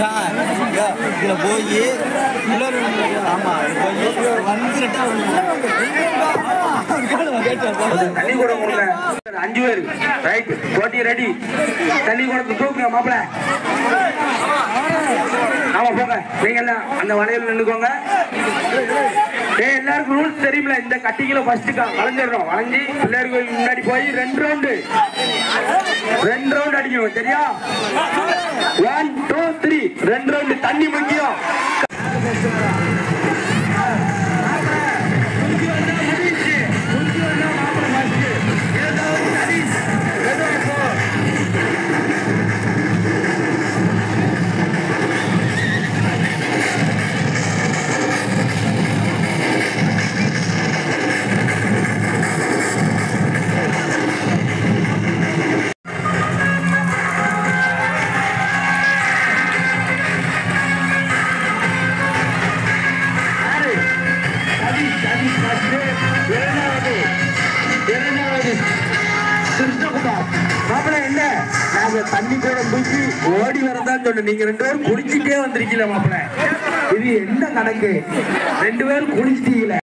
மச்சான் இதுல போய் ஆமா போய் வந்துட்டா தண்ணி கூட கொடுங்க அஞ்சு பேர் ரைட் போட்டி ரெடி தண்ணி கூட தூக்குங்க மாப்பிள ஆமா போங்க நீங்க எல்லாம் அந்த வளையல் நின்னுக்கோங்க ஏய் எல்லாருக்கும் ரூல்ஸ் தெரியுமில இந்த கட்டிக்கில ஃபர்ஸ்ட் வளைஞ்சிடணும் வளைஞ்சி பிள்ளையார் கோயில் முன்னாடி போய் ரெண்டு ரவுண்டு ரெண்டு ரவுண்ட் அடிக்கணும் சரியா ஒன் டூ த்ரீ ரெண்டு ரவுண்டு தண்ணி முக்கியம் யாரு? சதீஷ், சதீஷ் first. இரண்டாவது இரண்டாவது கிருஷ்ணகுமார் மாப்பிள்ள என்ன நாங்க தண்ணி கூட தூக்கி ஓடி வரதான் சொன்னோம் நீங்க ரெண்டு பேரும் குளிச்சுட்டே வந்திருக்கீங்க மாப்பிள்ள இது என்ன கணக்கு ரெண்டு பேரும் குளிச்சிட்டீங்களே